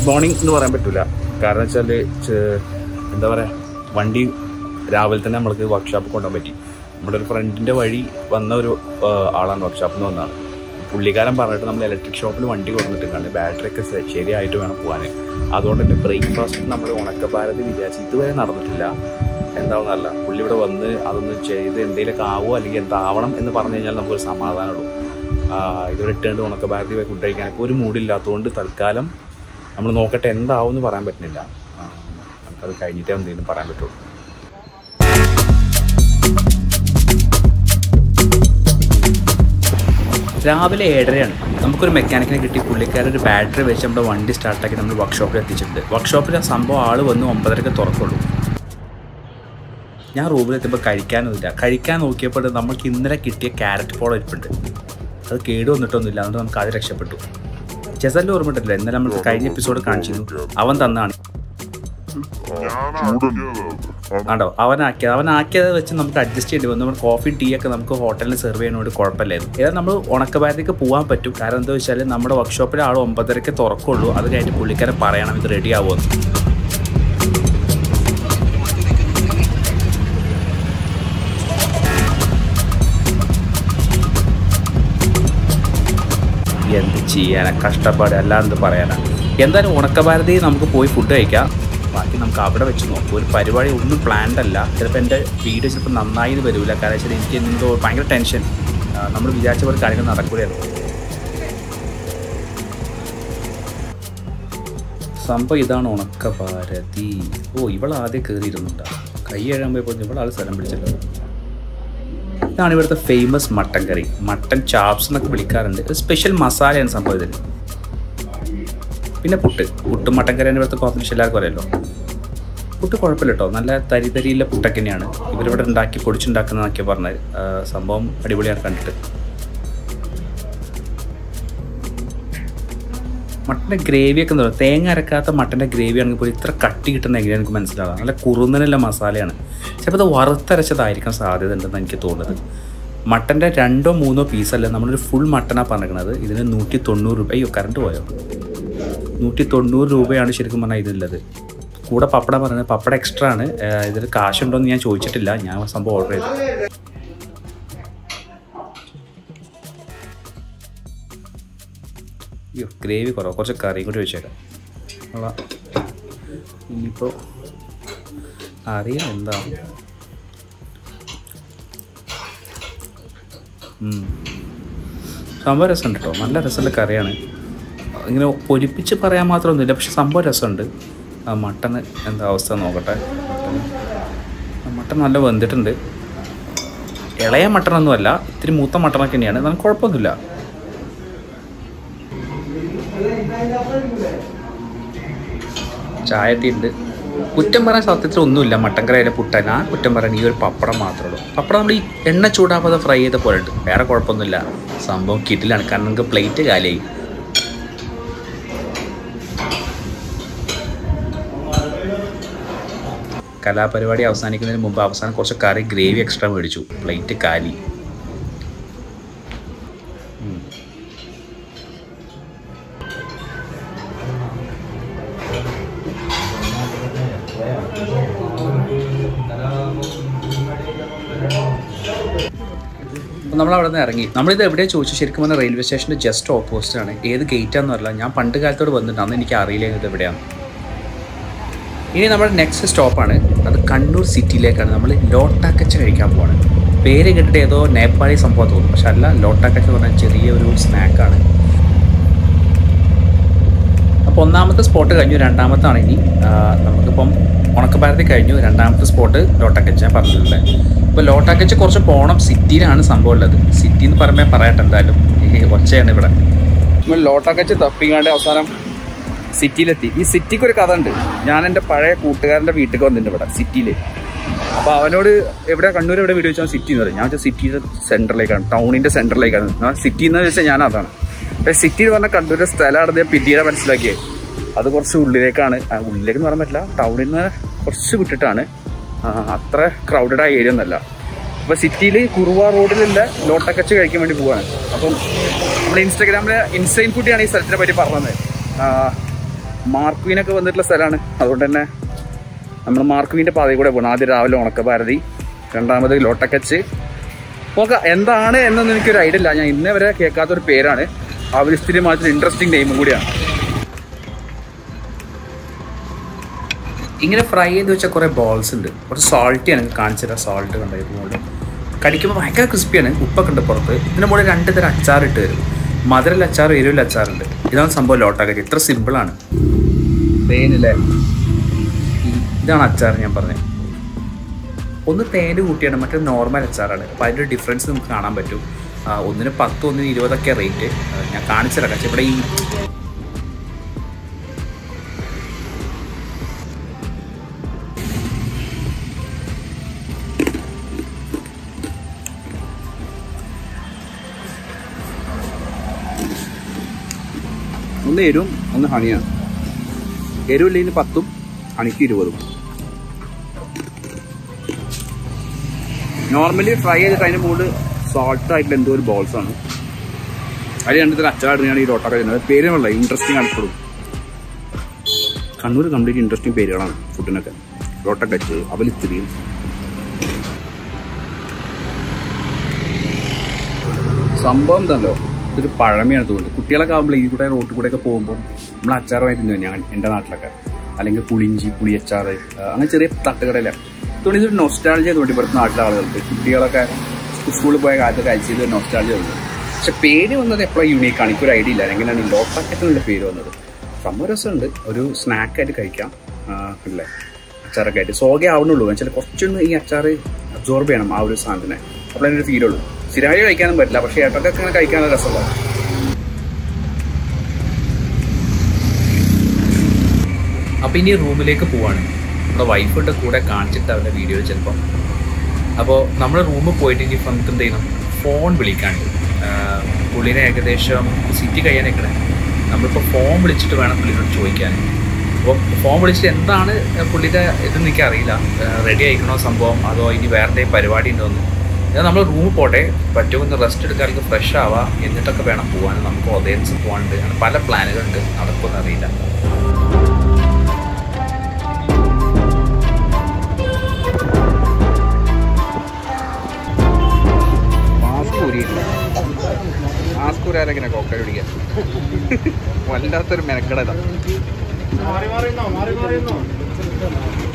Good morning എന്ന് പറയാൻ പറ്റൂല കാരണം വെച്ചാൽ എന്താ പറയാ വണ്ടി രാവിലെ തന്നെ നമ്മൾക്ക് വർക്ക്ഷോപ്പ് കൊണ്ടുപോകാൻ പറ്റി നമ്മുടെ ഒരു ഫ്രണ്ടിന്റെ വഴി വന്ന ഒരു ആ, ആളാണ് വർക്ക്ഷോപ്പിൽ നിന്ന് വന്നതാണ് പുള്ളിക്കാരൻ പറഞ്ഞിട്ട് നമ്മൾ ഇലക്ട്രിക് ഷോപ്പിൽ വണ്ടി കൊടുത്തിട്ടുണ്ട് ബാറ്ററി ഒക്കെ ശ- ശരിയായിട്ട് വേണം പോകാൻ അതുകൊണ്ട് തന്നെ ബ്രേക്ക്ഫാസ്റ്റ് നമ്മൾ ഉണക്കഭാരത് വിചാരിച്ച് ഇതുവരെ നടന്നിട്ടില്ല എന്താവുന്നല്ല പുള്ളി ഇവിടെ വന്ന് അതൊന്ന് ചെയ്ത് എന്തെങ്കിലുമൊക്കെ ആവുമോ അല്ലെങ്കിൽ എന്താവണം എന്ന് പറഞ്ഞു കഴിഞ്ഞാൽ നമുക്കൊരു സമാധാനമുള്ളൂ ആ, ഇതുവരെ ഇട്ടുകൊണ്ട് ഉണക്കഭാരതി പോയി ഫുഡ് കഴിക്കാൻ ഇപ്പോൾ ഒരു മൂഡില്ലാത്തതുകൊണ്ട് തൽക്കാലം നമ്മൾ നോക്കട്ടെ എന്താവും എന്ന് പറയാൻ പറ്റുന്നില്ല ആ, നമുക്കത് കഴിഞ്ഞിട്ടേ എന്തെങ്കിലും പറയാൻ പറ്റുള്ളൂ രാവിലെ ഏഴരയാണ് നമുക്കൊരു മെക്കാനിക്കിനെ കിട്ടി പുള്ളിക്കാരൻ ഒരു ബാറ്ററി വെച്ച് നമ്മുടെ വണ്ടി സ്റ്റാർട്ടാക്കി നമ്മൾ വർക്ക്ഷോപ്പിൽ എത്തിച്ചിട്ടുണ്ട് വർക്ക്ഷോപ്പിൽ ആ സംഭവം ആൾ വന്ന് ഒമ്പതരക്ക് തുറക്കുള്ളൂ ഞാൻ റൂമിലെത്തുമ്പോൾ കഴിക്കാനൊന്നുമില്ല കഴിക്കാൻ നോക്കിയപ്പോൾ നമുക്ക് ഇന്നലെ കിട്ടിയ ക്യാരറ്റ് പോളം ഇരിപ്പുണ്ട് അത് കേട് വന്നിട്ടൊന്നുമില്ല അതുകൊണ്ട് നമുക്ക് അത് രക്ഷപ്പെട്ടു ചെസലിൻ്റെ ഓർമ്മയിട്ടില്ല ഇന്നലെ നമ്മൾ കഴിഞ്ഞ എപ്പിസോഡ് കാണിച്ചിരുന്നു അവൻ തന്നാണ് ആണോ അവനാക്കിയത് അവനാക്കിയത് വെച്ച് നമുക്ക് അഡ്ജസ്റ്റ് ചെയ്യേണ്ടി വന്നു നമ്മൾ കോഫി ടീ ഒക്കെ നമുക്ക് ഹോട്ടലിൽ സെർവ് ചെയ്യുന്നതുകൊണ്ട് കുഴപ്പമില്ലായിരുന്നു ഏതാ നമ്മൾ ഉണക്കഭാരത്തേക്ക് പോകാൻ പറ്റും കാരണം എന്താ വെച്ചാൽ നമ്മുടെ വർക്ക്ഷോപ്പിൽ ആൾ ഒമ്പതരക്ക് തുറക്കുള്ളൂ അത് കഴിഞ്ഞിട്ട് പുള്ളിക്കാരൻ പറയണം ഇത് റെഡി ആവുമെന്ന് എന്ത് ചെയ്യാനാ കഷ്ടപ്പാട് അല്ലാതെ എന്ത് പറയാനാ എന്തായാലും ഉണക്കഭാരതി നമുക്ക് പോയി ഫുഡ് കഴിക്കാം ബാക്കി നമുക്ക് അവിടെ വെച്ച് നോക്കാം ഒരു പരിപാടി ഒന്നും പ്ലാൻഡ് അല്ല ചിലപ്പോൾ എൻ്റെ വീഡിയോ ചിലപ്പോൾ നന്നായി വരില്ല കാരണം വെച്ചാൽ എനിക്ക് എന്തോ ഭയങ്കര ടെൻഷൻ നമ്മൾ വിചാരിച്ച പോലെ കാര്യങ്ങൾ നടക്കുകയാണ് സംഭവം ഇതാണ് ഉണക്കഭാരതി ഓ ഇവൾ ആദ്യം കയറിയിരുന്നുണ്ടാ കൈ എഴുതാൻ പോയപ്പോൾ ഇവളാൾ സ്ഥലം പിടിച്ചല്ലോ ഇതാണ് ഇവിടുത്തെ famous mutton curry mutton chops എന്നൊക്കെ വിളിക്കാറുണ്ട് ഇത് സ്പെഷ്യൽ മസാലയാണ് സംഭവം ഇതിന് പിന്നെ പുട്ട് പുട്ടും മട്ടൻ കറിയാണ് ഇവിടുത്തെ കോമ്പിനേഷൻ എല്ലാവർക്കും അറിയാലോ പുട്ട് കുഴപ്പമില്ല കേട്ടോ നല്ല തരി തരിയിലെ പുട്ടൊക്കെ തന്നെയാണ് ഇവരിവിടെ ഉണ്ടാക്കി പൊടിച്ചുണ്ടാക്കുന്നതൊക്കെ പറഞ്ഞത് ആ, സംഭവം അടിപൊളിയാണ് കണ്ടിട്ട് മട്ടൻ്റെ ഗ്രേവിയൊക്കെ എന്താ പറയുക തേങ്ങ അരക്കാത്ത മട്ടൻ്റെ ഗ്രേവി ആണെങ്കിൽ പോലും ഇത്ര കട്ടി കിട്ടുന്ന എങ്ങനെയാണ് എനിക്ക് മനസ്സിലാവുക നല്ല കുറുന്നനുള്ള മസാലയാണ് ചിലപ്പോൾ അത് വറുത്തരച്ചതായിരിക്കാൻ സാധ്യത ഉണ്ടെന്ന് എനിക്ക് തോന്നുന്നത് മട്ടൻ്റെ രണ്ടോ മൂന്നോ പീസല്ല നമ്മളൊരു ഫുൾ മട്ടനാണ് പറഞ്ഞിരിക്കുന്നത് ഇതിന് നൂറ്റി തൊണ്ണൂറ് രൂപ അയ്യോ കറണ്ട് പോയോ നൂറ്റി തൊണ്ണൂറ് രൂപയാണ് ശരിക്കും പറഞ്ഞാൽ ഇതിലുള്ളത് കൂടെ പപ്പടം പറഞ്ഞത് പപ്പടം എക്സ്ട്രാ ആണ് ഏഹ് ഇതിൽ കാശുണ്ടോ എന്ന് ഞാൻ ചോദിച്ചിട്ടില്ല ഞാൻ സംഭവം ഓർഡർ ചെയ്തു അയ്യോ ഗ്രേവി കുറവ് കുറച്ച് കറിയും കൂടി വെച്ചേക്കാം ഉള്ള ഇനിയിപ്പോൾ അറിയാം എന്താ ഉം. സംഭവം രസമുണ്ട് കേട്ടോ നല്ല രസമുള്ള കറിയാണ് ഇങ്ങനെ പൊരിപ്പിച്ച് പറയാൻ മാത്രമൊന്നുമില്ല പക്ഷെ സംഭവം രസമുണ്ട് ആ മട്ടൺ എന്താ അവസ്ഥ നോക്കട്ടെ ആ മട്ടൺ നല്ല വെന്തിട്ടുണ്ട് ഇളയ മട്ടണൊന്നുമല്ല ഇത്തിരി മൂത്ത മട്ടണൊക്കെ തന്നെയാണ് എന്നാൽ കുഴപ്പമൊന്നുമില്ല ചായ എത്തിയിട്ടുണ്ട് കുറ്റം പറയാൻ സത്യത്തിൽ ഒന്നുമില്ല മട്ടൻ കറിയിലെ പുട്ടൻ ആ കുറ്റം പറയാൻ ഈ ഒരു പപ്പടം മാത്രമേ ഉള്ളൂ പപ്പടം നമ്മൾ ഈ എണ്ണ ചൂടാവാതെ ഫ്രൈ ചെയ്ത പോലെ ഉണ്ട് വേറെ കുഴപ്പമൊന്നുമില്ല സംഭവം കിറ്റിലാണ് കാരണം നമുക്ക് പ്ലേറ്റ് കാലിയായി കലാപരിപാടി അവസാനിക്കുന്നതിന് മുമ്പ് അവസാനം കുറച്ച് കറി ഗ്രേവി എക്സ്ട്രാ മേടിച്ചു പ്ലേറ്റ് കാലി ഉം. അപ്പോൾ നമ്മൾ അവിടെ നിന്ന് ഇറങ്ങി നമ്മളിത് എവിടെയാണ് ചോദിച്ചു ശരിക്കും പറഞ്ഞാൽ റെയിൽവേ സ്റ്റേഷൻ്റെ ജസ്റ്റ് ഓപ്പോസിറ്റ് ആണ് ഏത് ഗേറ്റാന്ന് അറിയില്ല ഞാൻ പണ്ട് കാലത്തോട് വന്നിട്ടുണ്ട് അന്ന് എനിക്ക് അറിയില്ല ഇത് എവിടെയാണ് ഇനി നമ്മുടെ നെക്സ്റ്റ് സ്റ്റോപ്പാണ് അത് കണ്ണൂർ സിറ്റിയിലേക്കാണ് നമ്മൾ ലോട്ടാക്കച്ച കഴിക്കാൻ പോവാണ് പേര് കേട്ടിട്ട് ഏതോ നേപ്പാളി സംഭവം തോന്നും പക്ഷെ അല്ല ലോട്ടാക്കച്ച എന്ന് പറഞ്ഞാൽ ചെറിയൊരു സ്നാക്കാണ് അപ്പോൾ ഒന്നാമത്തെ സ്പോട്ട് കഴിഞ്ഞു രണ്ടാമത്താണ് ഇനി ആ, നമുക്കിപ്പം ഉണക്കപ്പാരത്തിൽ കഴിഞ്ഞു രണ്ടാമത്തെ സ്പോട്ട് ലോട്ടാക്കച്ച ഞാൻ പറഞ്ഞിട്ടുള്ളത് ഇപ്പോൾ ലോട്ടാക്കച്ച കുറച്ച് പോകണം സിറ്റിയിലാണ് സംഭവം ഉള്ളത് സിറ്റി എന്ന് പറയുമ്പോൾ പറയട്ടെ എന്തായാലും ഈ ഒച്ചയാണ് ഇവിടെ നമ്മൾ ലോട്ടാക്കച്ച തപ്പിക്കാണ്ട് അവസാനം സിറ്റിയിലെത്തി ഈ സിറ്റിക്ക് ഒരു കഥ ഉണ്ട് ഞാൻ എൻ്റെ പഴയ കൂട്ടുകാരൻ്റെ വീട്ടിൽ വന്നിട്ടുണ്ട് ഇവിടെ സിറ്റിയിൽ അപ്പോൾ അവനോട് എവിടെ കണ്ണൂർ എവിടെ വീട് വെച്ചാൽ സിറ്റി എന്ന് പറയും ഞാൻ വെച്ചാൽ സിറ്റിയുടെ സെൻറ്ററിലേക്കാണ് ടൗണിൻ്റെ സെൻറ്ററിലേക്കാണ് സിറ്റി എന്ന് വെച്ചാൽ ഞാൻ അതാണ് പക്ഷേ സിറ്റി എന്ന് പറഞ്ഞാൽ കണ്ണൂരിൻ്റെ സ്ഥലമാണ് ഞാൻ പിന്നീട് മനസ്സിലാക്കിയത് അത് കുറച്ച് ഉള്ളിലേക്കാണ് ആ, ഉള്ളിലേക്ക് എന്ന് പറയാൻ പറ്റില്ല ടൗണിൽ നിന്ന് കുറച്ച് വിട്ടിട്ടാണ് ആ, അത്ര ക്രൗഡഡ് ആയ ഏരിയ ഒന്നല്ല അപ്പോൾ സിറ്റിയിൽ കുറുവ റോഡിലുള്ള ലോട്ടക്കച്ച് കഴിക്കാൻ വേണ്ടി പോവാണ് അപ്പം നമ്മുടെ ഇൻസ്റ്റാഗ്രാമിൽ ഇൻസൈൻ ഫുഡിയാണ് ഈ സ്ഥലത്തിനെ പറ്റി പറഞ്ഞത് ആ, മാർക്വീനൊക്കെ വന്നിട്ടുള്ള സ്ഥലമാണ് അതുകൊണ്ട് തന്നെ നമ്മൾ മാർക്വീൻ്റെ പാതയിൽ കൂടെ പോകണം ആദ്യം രാവിലെ ഉണക്കഭാരതി രണ്ടാമത് ലോട്ടക്കച്ച് നോക്കാം എന്താണ് എന്നൊന്നും എനിക്കൊരു ഐഡിയ ഇല്ല ഞാൻ ഇന്നേ വരെ കേൾക്കാത്തൊരു പേരാണ് അവരിസ്ഥിതി മാത്രം ഇൻട്രസ്റ്റിംഗ് നെയിമും കൂടിയാണ് ഇങ്ങനെ ഫ്രൈ ചെയ്ത് വെച്ച കുറേ ബോൾസ് ഉണ്ട് കുറച്ച് സോൾട്ടിയാണ് കാണിച്ചു തരാം സോൾട്ട് കണ്ടായിരുന്നു മുകളിൽ കടിക്കുമ്പോൾ ഭയങ്കര ക്രിസ്പിയാണ് ഉപ്പൊക്കെ ഉണ്ട് പുറത്ത് ഇതിന് മുകളിൽ രണ്ട് തരം അച്ചാർ ഇട്ട് തരും മധുരല്ല അച്ചാർ എരിവില്ല അച്ചാറുണ്ട് ഇതാണ് സംഭവം ലോട്ടാക്കരി ഇത്ര സിമ്പിളാണ് തേനില്ലേ ഇതാണ് അച്ചാർ ഞാൻ പറഞ്ഞത് ഒന്ന് തേന് കൂട്ടിയാണ് മറ്റേ നോർമൽ അച്ചാറാണ് അപ്പോൾ അതിൻ്റെ ഡിഫറൻസ് നമുക്ക് കാണാൻ പറ്റും ആ, ഒന്നിന് പത്ത് ഒന്നിന് ഇരുപതൊക്കെ റേറ്റ് ഞാൻ കാണിച്ചു തരാം പക്ഷേ ഇവിടെ ഈ ഒന്ന് എരിവും ഒന്ന് ഹണിയാണ് എരിവില്ലതിന് പത്തും ഹണിക്ക് ഇരുപതും നോർമലി ഫ്രൈ ചെയ്തിട്ട് അതിന് മുകളിൽ സോൾട്ട് ആയിട്ടുള്ള എന്തോ ഒരു ബോൾസ് ആണ് അതിൽ രണ്ട് തരം അച്ചാറിനാണ് ഈ റോട്ടൊക്കെ ചെയ്യുന്നത് പേരുകളല്ല ഇൻട്രസ്റ്റിംഗ് ആണ് ഇപ്പോഴും കണ്ണൂർ കംപ്ലീറ്റ് ഇൻട്രസ്റ്റിംഗ് പേരുകളാണ് ഫുഡിനൊക്കെ റോട്ടക്കച്ച് അവലിത്തിരിയും സംഭവം എന്തല്ലോ ഇതൊരു പഴമയാണ് തോന്നുന്നത് കുട്ടികളൊക്കെ ആകുമ്പോൾ ഈ കൂടെ റോട്ടിൽ കൂടെ ഒക്കെ പോകുമ്പോൾ നമ്മൾ അച്ചാറുമായി തിന്നു ഞാൻ എൻ്റെ നാട്ടിലൊക്കെ അല്ലെങ്കിൽ പുളിഞ്ചി പുളിയച്ചാർ അങ്ങനെ ചെറിയ തട്ടുകടയില്ല തോന്നി ഇതൊരു നൊസ്റ്റാളജി തോന്നി ഇവിടുത്തെ നാട്ടിലെ ആളുകൾക്ക് കുട്ടികളൊക്കെ സ്കൂളിൽ പോയ കാലത്ത് കഴിച്ചത് നൊസ്റ്റാളജി തോന്നുന്നു പക്ഷെ പേര് വന്നത് എപ്പോഴും യൂണീക്കാണ് എനിക്കൊരു ഐഡിയ ഇല്ല എങ്ങനെയാണ് ഈ ലോട്ടാക്കറ്റിനുള്ള പേര് വന്നത് സംഭവം രസമുണ്ട് ഒരു സ്നാക്കായിട്ട് കഴിക്കാം ആ, അല്ലേ അച്ചാറൊക്കെ ആയിട്ട് സോഗേ ആവുന്നുള്ളൂ വെച്ചാൽ കുറച്ചൊന്ന് ഈ അച്ചാർ അബ്സോർബ് ചെയ്യണം ആ ഒരു സാധനത്തിനെ അപ്പോൾ അതിനൊരു ഫീൽ ഉള്ളൂ സ്ഥിരമായി കഴിക്കാനും പറ്റില്ല പക്ഷേ ഏട്ടക്കൊക്കെ ഇങ്ങനെ കഴിക്കാൻ രസമുള്ള അപ്പോൾ ഇനി റൂമിലേക്ക് പോവാണ് നമ്മുടെ വൈഫിൻ്റെ കൂടെ കാണിച്ചിട്ട് അവരുടെ വീഡിയോ ചിലപ്പം അപ്പോൾ നമ്മൾ റൂമിൽ പോയിട്ട് ഇനി നമുക്ക് എന്ത് ചെയ്യണം ഫോൺ വിളിക്കാണ്ട് ആഹ് പുള്ളിനെ ഏകദേശം സിറ്റി കഴിയാനൊക്കെ നമ്മളിപ്പോൾ ഫോൺ വിളിച്ചിട്ട് വേണം പുള്ളിനോട് ചോദിക്കാൻ അപ്പോൾ ഫോൺ വിളിച്ചിട്ട് എന്താണ് പുള്ളിയുടെ ഇതെന്ന് എനിക്ക് അറിയില്ല റെഡി ആയിക്കണോ സംഭവം അതോ ഇനി വേറെ എന്തെങ്കിലും പരിപാടി ഉണ്ടോയെന്ന് എന്നാൽ നമ്മൾ റൂമിൽ പോട്ടെ പറ്റുമെന്ന് റെസ്റ്റ് എടുക്കാൻ അല്ലെങ്കിൽ ഫ്രഷ് ആവാം എന്നിട്ടൊക്കെ വേണം പോകാൻ നമുക്ക് ഒതേൻസ് പോകാനുണ്ട് അങ്ങനെ പല പ്ലാനുകളുണ്ട് നടക്കുമെന്ന് അറിയില്ല മാസ്ക് ഊരിയില്ല മാസ്ക് ഊരാരെങ്ങനെ കോക്കൽ പിടിക്കാൻ വല്ലാത്തൊരു മെനക്കട മാറി മാറി മാറി മാറി